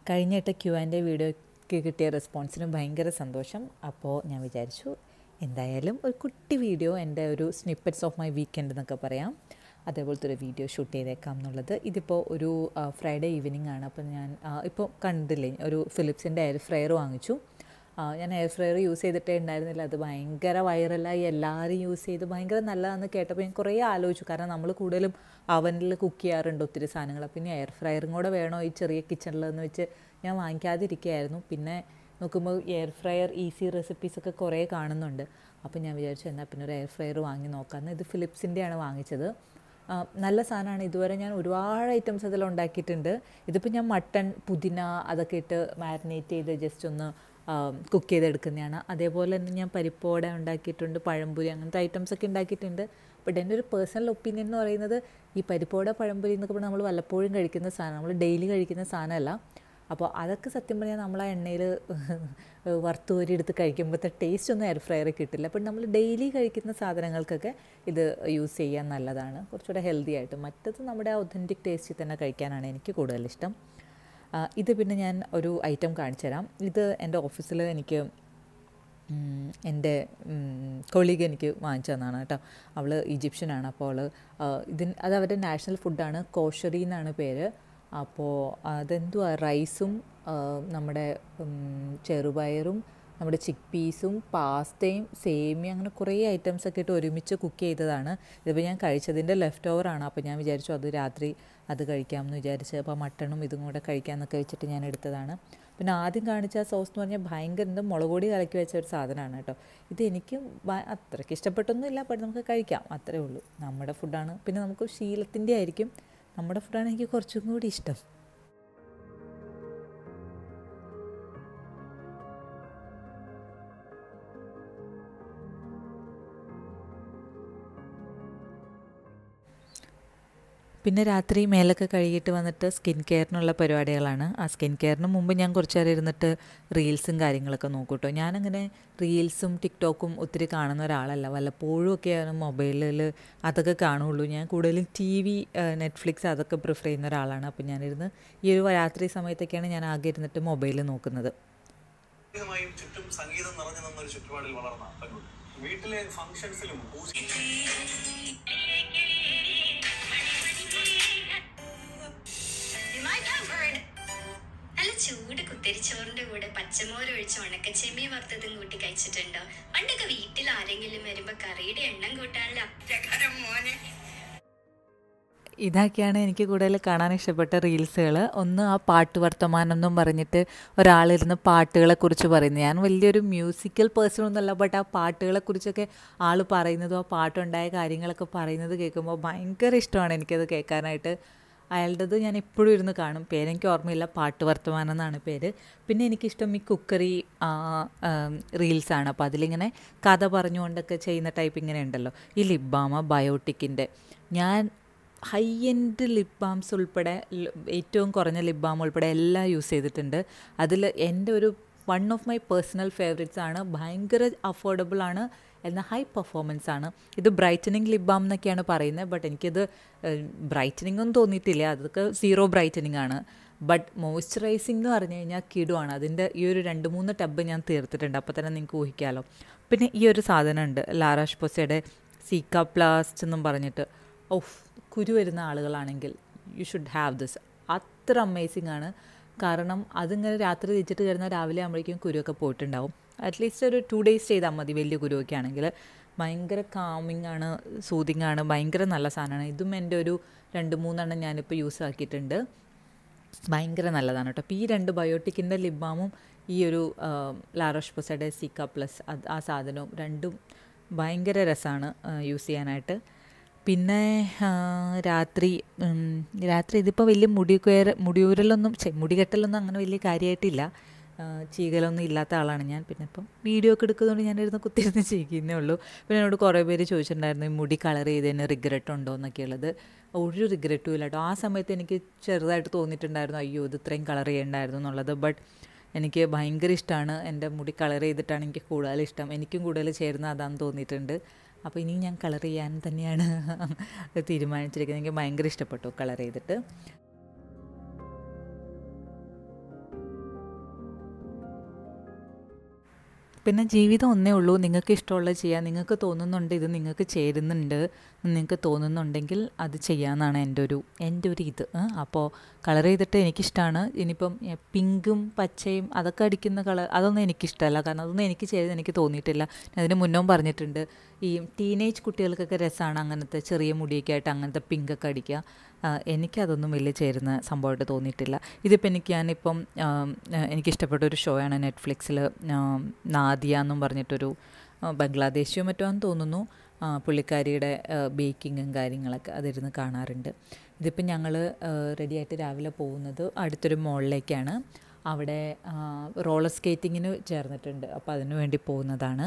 കഴിഞ്ഞിട്ട് Q and വീഡിയോയ്ക്ക് കിട്ടിയ റെസ്പോൺസിന് ഭയങ്കര സന്തോഷം അപ്പോൾ ഞാൻ വിചാരിച്ചു എന്തായാലും ഒരു കുട്ടി വീഡിയോ എൻ്റെ ഒരു സ്നിപ്പറ്റ്സ് ഓഫ് മൈ വീക്കെൻഡ് എന്നൊക്കെ പറയാം അതേപോലത്തെ ഒരു വീഡിയോ ഷൂട്ട് ചെയ്തേക്കാം എന്നുള്ളത് ഇതിപ്പോൾ ഒരു ഫ്രൈഡേ ഈവനിങ് ആണ് അപ്പോൾ ഞാൻ ഇപ്പോൾ കണ്ടില്ലേ ഒരു ഫിലിപ്സിൻ്റെ എയർ ഫ്രയർ വാങ്ങിച്ചു ആ, ഞാൻ എയർ ഫ്രയർ യൂസ് ചെയ്തിട്ടേ ഉണ്ടായിരുന്നില്ല അത് ഭയങ്കര വൈറലായി എല്ലാവരും യൂസ് ചെയ്ത് ഭയങ്കര നല്ലതാണെന്ന് കേട്ടപ്പോൾ ഞാൻ കുറേ ആലോചിച്ചു കാരണം നമ്മൾ കൂടുതലും അവനിൽ കുക്ക് ചെയ്യാറുണ്ട് ഒത്തിരി സാധനങ്ങൾ പിന്നെ എയർ ഫ്രയറും കൂടെ വേണോ ഈ ചെറിയ കിച്ചണിലെന്ന് വെച്ച് ഞാൻ വാങ്ങിക്കാതിരിക്കുകയായിരുന്നു പിന്നെ നോക്കുമ്പോൾ എയർ ഫ്രയർ ഈസി റെസിപ്പീസ് ഒക്കെ കുറേ കാണുന്നുണ്ട് അപ്പോൾ ഞാൻ വിചാരിച്ചു എന്നാൽ പിന്നെ ഒരു എയർ ഫ്രയർ വാങ്ങി നോക്കാമെന്ന് ഇത് ഫിലിപ്സിൻ്റെയാണ് വാങ്ങിച്ചത് ആ, നല്ല സാധനമാണ് ഇതുവരെ ഞാൻ ഒരുപാട് ഐറ്റംസ് അതിൽ ഉണ്ടാക്കിയിട്ടുണ്ട് ഇതിപ്പോൾ ഞാൻ മട്ടൺ പുതിന അതൊക്കെ ഇട്ട് മാരിനേറ്റ് ചെയ്ത് ജസ്റ്റ് ഒന്ന് കുക്ക് ചെയ്തെടുക്കുന്നതാണ് അതേപോലെ തന്നെ ഞാൻ പരിപ്പോട ഉണ്ടാക്കിയിട്ടുണ്ട് പഴംപൊരി അങ്ങനത്തെ ഐറ്റംസ് ഒക്കെ ഉണ്ടാക്കിയിട്ടുണ്ട് ബട്ട് എൻ്റെ ഒരു പേഴ്സണൽ ഒപ്പീനിയൻ എന്ന് പറയുന്നത് ഈ പരിപ്പോട പഴംപൊരി എന്നൊക്കെ പറഞ്ഞാൽ നമ്മൾ വല്ലപ്പോഴും കഴിക്കുന്ന സാധനം നമ്മൾ ഡെയിലി കഴിക്കുന്ന സാധനമല്ല അപ്പോൾ അതൊക്കെ സത്യം പറഞ്ഞാൽ നമ്മൾ ആ എണ്ണയിൽ വറുത്ത് കോരി എടുത്ത് കഴിക്കുമ്പോഴത്തെ ടേസ്റ്റ് ഒന്നും എയർ ഫ്രയറിൽ കിട്ടില്ല അപ്പം നമ്മൾ ഡെയിലി കഴിക്കുന്ന സാധനങ്ങൾക്കൊക്കെ ഇത് യൂസ് ചെയ്യാൻ നല്ലതാണ് കുറച്ചുകൂടെ ഹെൽത്തി ആയിട്ട് മറ്റത് നമ്മുടെ ഒതൻറ്റിക് ടേസ്റ്റിൽ തന്നെ കഴിക്കാനാണ് എനിക്ക് കൂടുതലിഷ്ടം ആ, ഇത് പിന്നെ ഞാൻ ഒരു ഐറ്റം കാണിച്ചു തരാം ഇത് എൻ്റെ ഓഫീസിൽ എനിക്ക് ഉം, എൻ്റെ കൊളീഗ് എനിക്ക് വാങ്ങിച്ചു തന്നതാണ് കേട്ടോ അവൾ ഈജിപ്ഷ്യനാണ് അപ്പോൾ അവൾ ഇതിന് അത് അവരുടെ നാഷണൽ ഫുഡാണ് കോഷറി എന്നാണ് പേര് അപ്പോൾ അതെന്തുവാ റൈസും ആ, നമ്മുടെ ഉം, ചെറുപയറും നമ്മുടെ ചിക്ക് പീസും പാസ്തയും സേമിയ അങ്ങനെ കുറേ ഐറ്റംസ് ഒക്കെ ഇട്ട് ഒരുമിച്ച് കുക്ക് ചെയ്തതാണ് ഇതിപ്പോൾ ഞാൻ കഴിച്ചതിൻ്റെ ലെഫ്റ്റ് ഓവറാണ് അപ്പോൾ ഞാൻ വിചാരിച്ചു അത് രാത്രി അത് കഴിക്കാമെന്ന് വിചാരിച്ച് അപ്പോൾ മട്ടണും ഇതും കൂടെ കഴിക്കാമെന്നൊക്കെ വെച്ചിട്ട് ഞാൻ എടുത്തതാണ് പിന്നെ ആദ്യം കാണിച്ച ആ സോസ് എന്ന് പറഞ്ഞാൽ ഭയങ്കര എന്താ മുളക് പൊടി കലക്കി വെച്ച ഒരു സാധനമാണ് കേട്ടോ ഇത് എനിക്ക് ഭ- അത്രയ്ക്ക് ഇഷ്ടപ്പെട്ടൊന്നുമില്ല ബട്ട് നമുക്ക് കഴിക്കാം അത്രേ ഉള്ളൂ നമ്മുടെ ഫുഡാണ് പിന്നെ നമുക്ക് ശീലത്തിൻ്റെ ആയിരിക്കും നമ്മുടെ ഫുഡാണ് എനിക്ക് കുറച്ചും കൂടി ഇഷ്ടം പിന്നെ രാത്രി മേലൊക്കെ കഴുകിയിട്ട് വന്നിട്ട് സ്കിൻ കെയറിനുള്ള പരിപാടികളാണ് ആ സ്കിൻ കെയറിന് മുമ്പ് ഞാൻ കുറച്ച് നേരം ഇരുന്നിട്ട് റീൽസും കാര്യങ്ങളൊക്കെ നോക്കൂട്ടോ ഞാനങ്ങനെ റീൽസും ടിക്ടോക്കും ഒത്തിരി കാണുന്ന ഒരാളല്ല വല്ലപ്പോഴും ഒക്കെയാണ് മൊബൈലിൽ അതൊക്കെ കാണുള്ളൂ ഞാൻ കൂടുതലും ടി വി നെറ്റ്ഫ്ലിക്സ് അതൊക്കെ പ്രിഫർ ചെയ്യുന്ന ഒരാളാണ് അപ്പോൾ ഞാനിരുന്ന് ഈ ഒരു രാത്രി സമയത്തൊക്കെയാണ് ഞാൻ ആകെ ഇരുന്നിട്ട് മൊബൈൽ നോക്കുന്നത് സംഗീതമായും ചുറ്റും സംഗീതം നിറഞ്ഞു നിന്നൊരു ചുറ്റുപാടിൽ വളർന്ന തന്നൂർ വീട്ടിലെ ഫംഗ്ഷൻസിലും My comfort. നല്ല ചൂട് കുത്തിരിച്ചോറിന്റെ കൂടെ പച്ചമോര് ഒഴിച്ച് ഉണക്കച്ചെമ്മീൻ വറുത്തതും കൂട്ടി കഴിച്ചിട്ടുണ്ടോ പണ്ടൊക്കെ വീട്ടിൽ ആരെങ്കിലും വരുമ്പോ കറിയുടെ എണ്ണം കൂട്ടാനുള്ള അപ്രകാരം മോനെ ഇതൊക്കെയാണ് എനിക്ക് കൂടുതൽ കാണാൻ ഇഷ്ടപ്പെട്ട റീൽസുകൾ ഒന്ന് ആ പാട്ട് വർത്തമാനം എന്നും പറഞ്ഞിട്ട് ഒരാളിരുന്ന് പാട്ടുകളെക്കുറിച്ച് പറയുന്നത് ഞാൻ വലിയൊരു മ്യൂസിക്കൽ പേഴ്സൺ ഒന്നുമല്ല ബട്ട് ആ പാട്ടുകളെക്കുറിച്ചൊക്കെ ആൾ പറയുന്നതും ആ പാട്ടുണ്ടായ കാര്യങ്ങളൊക്കെ പറയുന്നത് കേൾക്കുമ്പോൾ ഭയങ്കര ഇഷ്ടമാണ് എനിക്കത് കേൾക്കാനായിട്ട് അയാളുടേത് ഞാൻ എപ്പോഴും ഇരുന്ന് കാണും പേരെനിക്ക് ഓർമ്മയില്ല പാട്ട് വർത്തമാനം എന്നാണ് പേര് പിന്നെ എനിക്കിഷ്ടം ഈ കുക്കറി റീൽസാണ് അപ്പോൾ അതിലിങ്ങനെ കഥ പറഞ്ഞുകൊണ്ടൊക്കെ ചെയ്യുന്ന ടൈപ്പ് ഇങ്ങനെ ഉണ്ടല്ലോ ഈ ലിബാമ ബയോട്ടിക്കിൻ്റെ ഞാൻ ഹൈ എൻഡ് ലിപ് ബാംസ് ഉൾപ്പെടെ ല- ഏറ്റവും കുറഞ്ഞ ലിപ് ബാം ഉൾപ്പെടെ എല്ലാം യൂസ് ചെയ്തിട്ടുണ്ട് അതിൽ എൻ്റെ ഒരു one of my personal favourites ആണ് ഭയങ്കര അഫോർഡബിൾ ആണ് എന്നാൽ ഹൈ പെർഫോമൻസ് ആണ് ഇത് ബ്രൈറ്റനിങ് ലിപ് ബാം എന്നൊക്കെയാണ് പറയുന്നത് ബട്ട് എനിക്കിത് ബ്രൈറ്റനിങ് ഒന്നും തോന്നിയിട്ടില്ല അതൊക്കെ സീറോ ബ്രൈറ്റനിങ് ആണ് ബട്ട് മോയ്സ്ചറൈസിംഗ് എന്ന് പറഞ്ഞു കഴിഞ്ഞാൽ കിടുവാണ് അതിൻ്റെ ഈ ഒരു രണ്ട് മൂന്ന് ടബ് ഞാൻ തീർത്തിട്ടുണ്ട് അപ്പോൾ തന്നെ നിങ്ങൾക്ക് ഊഹിക്കാമല്ലോ പിന്നെ ഈ ഒരു സാധനമുണ്ട് ലാറാഷ് പൊസയുടെ സീക്ക പ്ലാസ്റ്റ് എന്നും പറഞ്ഞിട്ട് ഓഫ് കുരു വരുന്ന ആളുകളാണെങ്കിൽ യു ഷുഡ് ഹാവ് ദിസ് അത്ര അമേസിങ് ആണ് കാരണം അതിങ്ങനെ രാത്രി തിരിച്ചിട്ട് കിടന്നാൽ രാവിലെ ആകുമ്പോഴേക്കും കുരുവൊക്കെ പോയിട്ടുണ്ടാവും അറ്റ്ലീസ്റ്റ് ഒരു ടു ഡേയ്സ് ചെയ്താൽ മതി വലിയ കുരുവൊക്കെ ആണെങ്കിൽ ഭയങ്കര കാമിങ് ആണ് സൂതിങ് ആണ് ഭയങ്കര നല്ല സാധനമാണ് ഇതും എൻ്റെ ഒരു രണ്ട് മൂന്നെണ്ണം ഞാനിപ്പോൾ യൂസ് ആക്കിയിട്ടുണ്ട് ഭയങ്കര നല്ലതാണ് കേട്ടോ അപ്പോൾ ഈ രണ്ട് ബയോട്ടിക്കിൻ്റെ ലിബാമും ഈ ഒരു ലാറോഷ് പൊസയുടെ സിക്ക പ്ലസ് അത് ആ സാധനവും രണ്ടും ഭയങ്കര രസമാണ് യൂസ് ചെയ്യാനായിട്ട് പിന്നെ ആ, രാത്രി ഉം, രാത്രി ഇതിപ്പോൾ വലിയ മുടിക്കുയർ മുടിയൂരലൊന്നും ഛെ, മുടികെട്ടലൊന്നും അങ്ങനെ വലിയ കാര്യമായിട്ടില്ല ആ, ചീകലൊന്നും ഇല്ലാത്ത ആളാണ് ഞാൻ പിന്നെ ഇപ്പം വീഡിയോ ഒക്കെ എടുക്കുന്നതുകൊണ്ട് ഞാനിരുന്ന് കുത്തിരുന്ന് ചെയ്യുന്നേ ഉള്ളൂ പിന്നെ എന്നോട് കുറേ പേര് ചോദിച്ചിട്ടുണ്ടായിരുന്നു ഈ മുടി കളർ ചെയ്തതിന് റിഗ്രറ്റ് ഉണ്ടോ എന്നൊക്കെ ഉള്ളത് ഒരു റിഗ്രറ്റും ഇല്ല കേട്ടോ ആ സമയത്ത് എനിക്ക് ചെറുതായിട്ട് തോന്നിയിട്ടുണ്ടായിരുന്നു അയ്യോ ഇത് ഇത്രയും കളർ ചെയ്യണ്ടായിരുന്നു എന്നുള്ളത് ബട്ട് എനിക്ക് ഭയങ്കര ഇഷ്ടമാണ് എൻ്റെ മുടി കളർ ചെയ്തിട്ടാണ് എനിക്ക് കൂടുതൽ ഇഷ്ടം എനിക്കും കൂടുതൽ ചേരുന്ന അതാന്ന് തോന്നിയിട്ടുണ്ട് അപ്പോൾ ഇനി ഞാൻ കളർ ചെയ്യാൻ തന്നെയാണ് തീരുമാനിച്ചിരിക്കുന്നത് എനിക്ക് ഭയങ്കര ഇഷ്ടപ്പെട്ടു കളർ ചെയ്തിട്ട് പിന്നെ ജീവിതം ഒന്നേ ഉള്ളൂ നിങ്ങൾക്ക് ഇഷ്ടമുള്ളത് ചെയ്യാം നിങ്ങൾക്ക് തോന്നുന്നുണ്ട് ഇത് നിങ്ങൾക്ക് ചേരുന്നുണ്ട് എന്ന് നിങ്ങൾക്ക് തോന്നുന്നുണ്ടെങ്കിൽ അത് ചെയ്യാമെന്നാണ് എൻ്റെ ഒരു എൻ്റെ ഒരു ഇത് ഏ. അപ്പോൾ കളർ ചെയ്തിട്ട് എനിക്കിഷ്ടമാണ് ഇനിയിപ്പം എ, പിങ്കും പച്ചയും അതൊക്കെ അടിക്കുന്ന കളർ അതൊന്നും എനിക്കിഷ്ടമല്ല കാരണം അതൊന്നും എനിക്ക് ചെയ്ത് എനിക്ക് തോന്നിയിട്ടില്ല ഞാൻ അതിന് മുന്നോം പറഞ്ഞിട്ടുണ്ട് ഈ ടീനേജ് കുട്ടികൾക്കൊക്കെ രസമാണ് അങ്ങനത്തെ ചെറിയ മുടിയൊക്കെ ആയിട്ട് അങ്ങനത്തെ പിങ്കൊക്കെ അടിക്കുക ആ, എനിക്കതൊന്നും വലിയ ചേരുന്ന സംഭവമായിട്ട് തോന്നിയിട്ടില്ല ഇതിപ്പോൾ എനിക്ക് ഞാനിപ്പം ആം, ആ, എനിക്കിഷ്ടപ്പെട്ട ഒരു ഷോ ആണ് നെറ്റ്ഫ്ലിക്സിൽ നാദിയ എന്നും പറഞ്ഞിട്ടൊരു ആ, ബംഗ്ലാദേശിയോ മറ്റോ ആണെന്ന് തോന്നുന്നു ആ, പുള്ളിക്കാരിയുടെ ബേക്കിങ്ങും കാര്യങ്ങളൊക്കെ അതിരുന്ന് കാണാറുണ്ട് ഇതിപ്പം ഞങ്ങൾ റെഡിയായിട്ട് രാവിലെ പോകുന്നത് അടുത്തൊരു മോളിലേക്കാണ് അവിടെ റോളർ സ്കേറ്റിങ്ങിന് ചേർന്നിട്ടുണ്ട് അപ്പോൾ അതിനു വേണ്ടി പോകുന്നതാണ്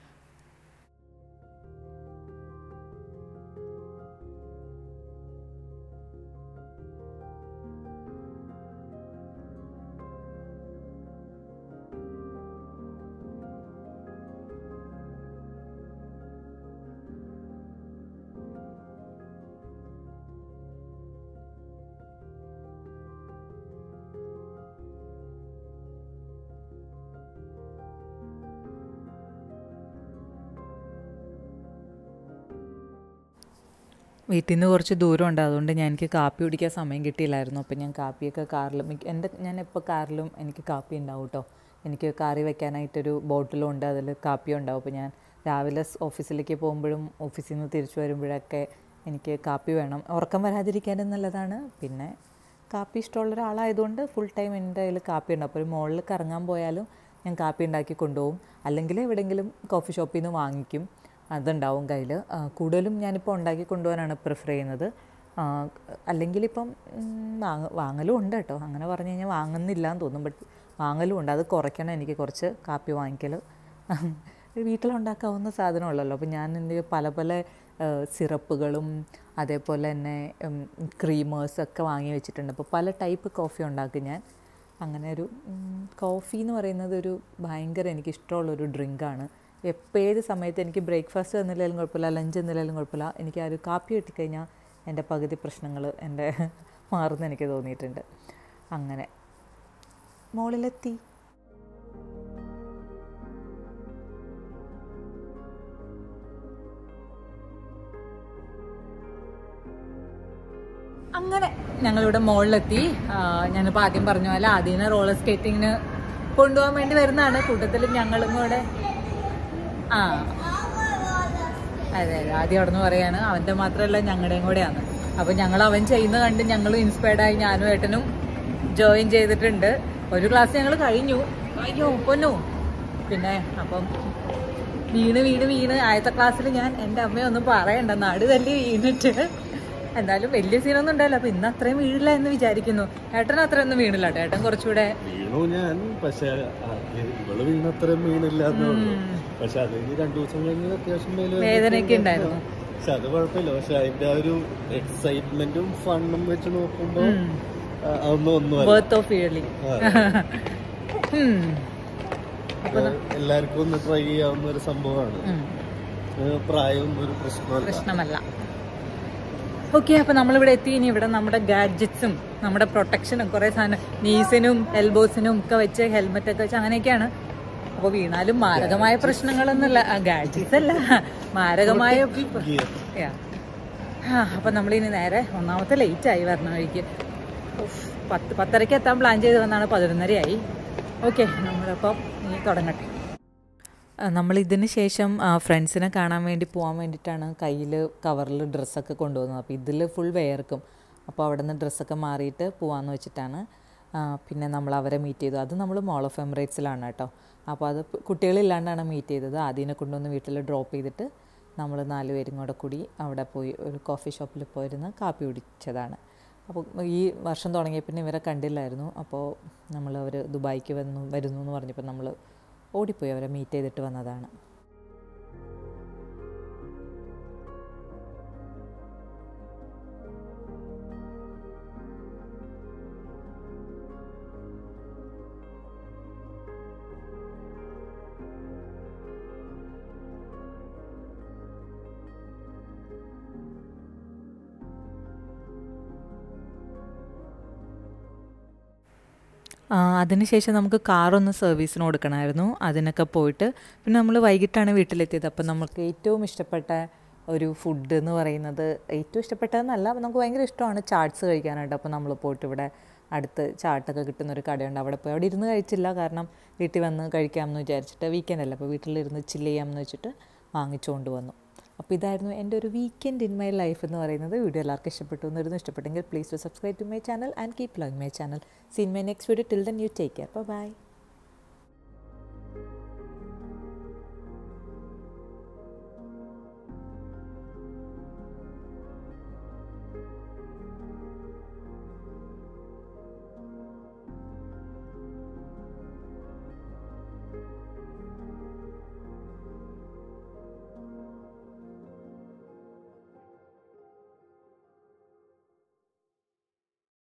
വീട്ടിൽ നിന്ന് കുറച്ച് ദൂരമുണ്ട് അതുകൊണ്ട് ഞാൻ എനിക്ക് കാപ്പി കുടിക്കാൻ സമയം കിട്ടിയില്ലായിരുന്നു അപ്പോൾ ഞാൻ കാപ്പിയൊക്കെ കാറിൽ മിക്ക എൻ്റെ ഞാൻ എപ്പോൾ കാറിലും എനിക്ക് കാപ്പി ഉണ്ടാവും കേട്ടോ എനിക്ക് കറി വെക്കാനായിട്ടൊരു ബോട്ടിലും ഉണ്ട് അതിൽ കാപ്പി ഉണ്ടാവും അപ്പോൾ ഞാൻ രാവിലെ സ് ഓഫീസിലേക്ക് പോകുമ്പോഴും ഓഫീസിൽ നിന്ന് തിരിച്ചു വരുമ്പോഴൊക്കെ എനിക്ക് കാപ്പി വേണം ഉറക്കം വരാതിരിക്കാനും നല്ലതാണ് പിന്നെ കാപ്പി ഇഷ്ടമുള്ള ഒരാളായതുകൊണ്ട് ഫുൾ ടൈം എൻ്റെ കയ്യിൽ കാപ്പി ഉണ്ട് അപ്പോൾ ഒരു മുകളിൽ കറങ്ങാൻ പോയാലും ഞാൻ കാപ്പി ഉണ്ടാക്കി കൊണ്ടുപോകും അല്ലെങ്കിൽ എവിടെയെങ്കിലും കോഫി ഷോപ്പിൽ നിന്ന് വാങ്ങിക്കും അതുണ്ടാവും കയ്യിൽ കൂടുതലും ഞാനിപ്പോൾ ഉണ്ടാക്കി കൊണ്ടുപോകാനാണ് പ്രിഫർ ചെയ്യുന്നത് ആ, അല്ലെങ്കിൽ ഇപ്പം ഉം, വാങ്ങ വാങ്ങലും ഉണ്ട് കേട്ടോ അങ്ങനെ പറഞ്ഞു കഴിഞ്ഞാൽ വാങ്ങുന്നില്ല എന്ന് തോന്നും ബട്ട് വാങ്ങലും ഉണ്ട് അത് കുറയ്ക്കണം എനിക്ക് കുറച്ച് കാപ്പി വാങ്ങിക്കൽ വീട്ടിലുണ്ടാക്കാവുന്ന സാധനമുള്ളല്ലോ അപ്പോൾ ഞാൻ എൻ്റെ പല പല സിറപ്പുകളും അതേപോലെ തന്നെ ക്രീമേഴ്സൊക്കെ വാങ്ങി വെച്ചിട്ടുണ്ട് അപ്പോൾ പല ടൈപ്പ് കോഫി ഉണ്ടാക്കും ഞാൻ അങ്ങനെ ഒരു ഉം, കോഫി എന്ന് പറയുന്നത് ഒരു ഭയങ്കര എനിക്ക് ഇഷ്ടമുള്ളൊരു ഡ്രിങ്കാണ് എപ്പോൾ ഏത് സമയത്ത് എനിക്ക് ബ്രേക്ക്ഫാസ്റ്റ് തന്നില്ലെങ്കിലും കുഴപ്പമില്ല ലഞ്ച് തന്നില്ലെങ്കിലും കുഴപ്പമില്ല എനിക്ക് ആ ഒരു കാപ്പി കിട്ടിക്കഴിഞ്ഞാൽ എൻ്റെ പകുതി പ്രശ്നങ്ങൾ എൻ്റെ മാറുന്ന എനിക്ക് തോന്നിയിട്ടുണ്ട് അങ്ങനെ മോളിലെത്തി അങ്ങനെ ഞങ്ങളിവിടെ മുകളിലെത്തി ആ, ഞാനിപ്പോൾ ആദ്യം പറഞ്ഞ പോലെ ആദ്യം റോളർ സ്കേറ്റിങ്ങിന് കൊണ്ടുപോകാൻ വേണ്ടി വരുന്നതാണ് കൂട്ടത്തിൽ ഞങ്ങളും കൂടെ ആ അതെ അതെ ആദ്യം അവിടെ നിന്ന് പറയാണ് അവൻ്റെ മാത്രമല്ല ഞങ്ങളുടെയും കൂടെയാണ് അപ്പോൾ ഞങ്ങൾ അവൻ ചെയ്യുന്ന കണ്ട് ഞങ്ങളും ഇൻസ്പയർഡ് ആയി ഞാനും ഏട്ടനും ജോയിൻ ചെയ്തിട്ടുണ്ട് ഒരു ക്ലാസ് ഞങ്ങൾ കഴിഞ്ഞു അയ്യോ പൊന്നു പിന്നെ അപ്പം വീണ് വീണ് വീണ് ആദ്യത്തെ ക്ലാസ്സിൽ ഞാൻ എൻ്റെ അമ്മയൊന്നും പറയണ്ട നാട് തല്ലി വീണിട്ട് എന്തായാലും വലിയ സീനൊന്നും ഉണ്ടായില്ല അപ്പൊ ഇന്ന് അത്രയും വീഴില്ല എന്ന് വിചാരിക്കുന്നു ഏട്ടൻ അത്രയൊന്നും വീണില്ല കേട്ടോ ഏട്ടൻ കുറച്ചുകൂടെ വീണു ഞാൻ പക്ഷെ ആ, ഇവള് വീണ അത്രയും വീണില്ല എന്നുള്ളൂ പക്ഷെ അത് കഴിഞ്ഞ് രണ്ടു ദിവസം കഴിഞ്ഞ് അത്യാവശ്യം മേല് വേദനയൊക്കെ വേദനയൊക്കെ ഉണ്ടായിരുന്നു പക്ഷെ അത് കുഴപ്പമില്ല പക്ഷെ അതിന്റെ ആ ഒരു എക്സൈറ്റ്മെന്റും ഫണ്ണും വെച്ച് നോക്കുമ്പോ ആ, അതൊന്നും ഒന്നുമല്ല ബർത്ത് ഓഫ് ഇയർലി എല്ലാവർക്കും ഒന്ന് ട്രൈ ചെയ്യാവുന്ന ഒരു സംഭവമാണ് ഏഹ് പ്രായവും ഒരു പ്രശ്നമല്ല പ്രശ്നമല്ല ഓക്കെ അപ്പൊ നമ്മളിവിടെ എത്തി ഇനി ഇവിടെ നമ്മുടെ ഗാഡ്ജറ്റ്സും നമ്മുടെ പ്രൊട്ടക്ഷനും കുറെ സാധനം നീസിനും എൽബോസിനും ഒക്കെ വെച്ച് ഹെൽമെറ്റ് ഒക്കെ വെച്ച് അങ്ങനെയൊക്കെയാണ് അപ്പൊ വീണാലും മാരകമായ പ്രശ്നങ്ങളൊന്നുമില്ല ഗാഡ്ജറ്റ്സ് അല്ല മാരകമായ Gear. Yeah. ആ അപ്പം നമ്മളിനി നേരെ ഒന്നാമത്തെ ലേറ്റ് ആയി വരണ വഴിക്ക് ഉഫ്, പത്ത് പത്തരയ്ക്ക് എത്താൻ പ്ലാൻ ചെയ്ത് വന്നാണ് പതിനൊന്നരയായി ഓക്കെ നമ്മളപ്പം ഇനി തുടങ്ങട്ടെ നമ്മൾ ഇതിന് ശേഷം ഫ്രണ്ട്സിനെ കാണാൻ വേണ്ടി പോകാൻ വേണ്ടിയിട്ടാണ് കയ്യിൽ കവറിൽ ഡ്രസ്സൊക്കെ കൊണ്ടുപോകുന്നത് അപ്പോൾ ഇതിൽ ഫുൾ വേർക്കും അപ്പോൾ അവിടെ നിന്ന് ഡ്രസ്സൊക്കെ മാറിയിട്ട് പോകാമെന്ന് വെച്ചിട്ടാണ് ആ, പിന്നെ നമ്മൾ അവരെ മീറ്റ് ചെയ്തു അത് നമ്മൾ മോൾ ഓഫ് എമിറേറ്റ്സിലാണ് കേട്ടോ അപ്പോൾ അത് പ് കുട്ടികളില്ലാണ്ടാണ് മീറ്റ് ചെയ്തത് ആദ്യനെ കൊണ്ടുവന്ന് വീട്ടിൽ ഡ്രോപ്പ് ചെയ്തിട്ട് നമ്മൾ നാലുപേരും കൂടെ കൂടി അവിടെ പോയി ഒരു കോഫി ഷോപ്പിൽ പോയിരുന്ന് കാപ്പി കുടിച്ചതാണ് അപ്പോൾ ഈ വർഷം തുടങ്ങിയ പിന്നെ ഇവരെ കണ്ടില്ലായിരുന്നു അപ്പോൾ നമ്മൾ അവർ ദുബായിക്ക് വന്നു വരുന്നു എന്ന് പറഞ്ഞപ്പോൾ നമ്മൾ ഓടിപ്പോയി അവരെ മീറ്റ് ചെയ്തിട്ട് വന്നതാണ് ആ, അതിനുശേഷം നമുക്ക് കാറൊന്ന് സർവീസിന് കൊടുക്കണമായിരുന്നു അതിനൊക്കെ പോയിട്ട് പിന്നെ നമ്മൾ വൈകിട്ടാണ് വീട്ടിലെത്തിയത് അപ്പം നമുക്ക് ഏറ്റവും ഇഷ്ടപ്പെട്ട ഒരു ഫുഡ് എന്ന് പറയുന്നത് ഏറ്റവും ഇഷ്ടപ്പെട്ടതെന്നല്ല അപ്പം നമുക്ക് ഭയങ്കര ഇഷ്ടമാണ് ചാട്സ് കഴിക്കാനായിട്ട് അപ്പോൾ നമ്മൾ പോയിട്ട് ഇവിടെ അടുത്ത് ചാട്ടൊക്കെ കിട്ടുന്ന ഒരു കടയുണ്ട് അവിടെ പോയി അവിടെ ഇരുന്ന് കഴിച്ചില്ല കാരണം വീട്ടിൽ വന്ന് കഴിക്കാമെന്ന് വിചാരിച്ചിട്ട് വീക്കെൻഡ് അല്ല അപ്പോൾ വീട്ടിലിരുന്ന് ചില്ല് ചെയ്യാമെന്ന് വെച്ചിട്ട് വാങ്ങിച്ചുകൊണ്ട് വന്നു അപ്പോൾ ഇതായിരുന്നു എൻ്റെ ഒരു വീക്കെൻഡ് ഇൻ മൈ ലൈഫ് എന്ന് പറയുന്നത് വീഡിയോ എല്ലാവർക്കും ഇഷ്ടപ്പെട്ടു എന്നിരുന്നു ഇഷ്ടപ്പെട്ടെങ്കിൽ please to subscribe to my channel and keep loving my channel seen my next video till then you take care by